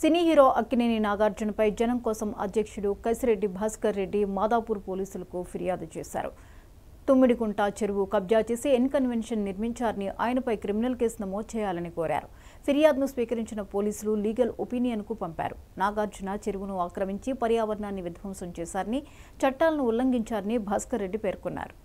cine hero Akkineni నాగార్జునపై జనం కోసం అధ్యక్షుడు కసిరెడ్డి భాస్కర్ రెడ్డి మాదాపూర్ పోలీసులకు ఫిర్యాదు చేశారు తుమ్మిడికుంట చెరువు కబ్జా చేసి ఎన్ కన్వెన్షన్ నిర్మించారని ఆయనపై క్రిమినల్ కేసు నమోదు చేయాలని కోరారు ఫిర్యాదును స్వీకరించిన పోలీసులు లీగల్ ఒపీనియన్కు పంపారు నాగార్జున చెరువును ఆక్రమించి పర్యావరణాన్ని విధ్వంసం చేశారని చట్టాలను ఉల్లంఘించారని భాస్కర్ రెడ్డి పేర్కొన్నారు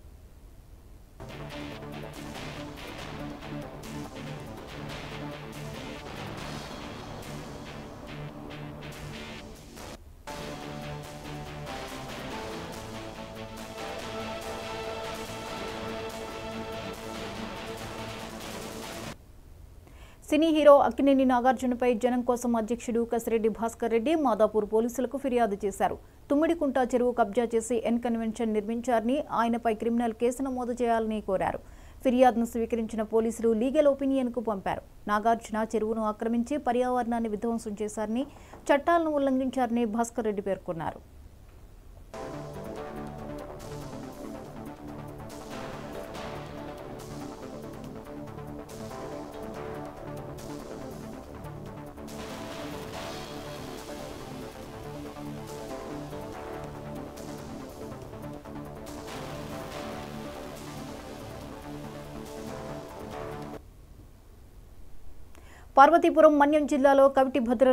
సినీ హీరో అక్కినేని నాగార్జునపై జనం కోసం అధ్యక్షుడు కసిరెడ్డి భాస్కర్ రెడ్డి మాదాపూర్ పోలీసులకు ఫిర్యాదు చేశారు తుమ్మిడికుంట చెరువు కబ్జా చేసి ఎన్ కన్వెన్షన్ నిర్మించారని ఆయనపై క్రిమినల్ కేసు నమోదు చేయాలని కోరారు ఫిర్యాదును స్వీకరించిన పోలీసులు లీగల్ ఒపీనియన్కు పంపారు నాగార్జున చెరువును ఆక్రమించి పర్యావరణాన్ని విధ్వంసం చేశారని చట్టాలను ఉల్లంఘించారని భాస్కర్ రెడ్డి పేర్కొన్నారు పార్వతీపురం మన్యం జిల్లాలో కవిటి భద్ర